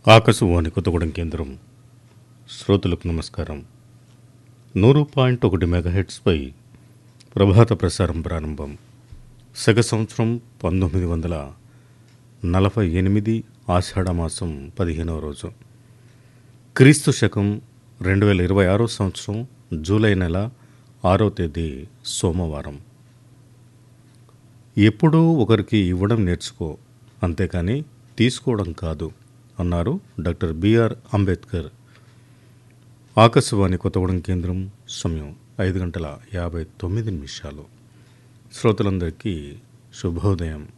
ఆకాశవాణి కొత్తగూడెం కేంద్రం శ్రోతలకు నమస్కారం నూరు పాయింట్ ఒకటి మెగాహెట్స్పై ప్రభాత ప్రసారం ప్రారంభం శక సంవత్సరం పంతొమ్మిది వందల నలభై ఎనిమిది ఆషాఢమాసం పదిహేనవ రోజు క్రీస్తు శకం రెండు వేల ఇరవై ఆరో సంవత్సరం జూలై నెల ఆరో తేదీ సోమవారం ఎప్పుడూ ఒకరికి ఇవ్వడం నేర్చుకో అంతేకాని తీసుకోవడం కాదు అన్నారు డాక్టర్ బిఆర్ అంబేద్కర్ ఆకాశవాణి కొత్తగూడెం కేంద్రం సమయం ఐదు గంటల యాభై తొమ్మిది నిమిషాలు శ్రోతలందరికీ శుభోదయం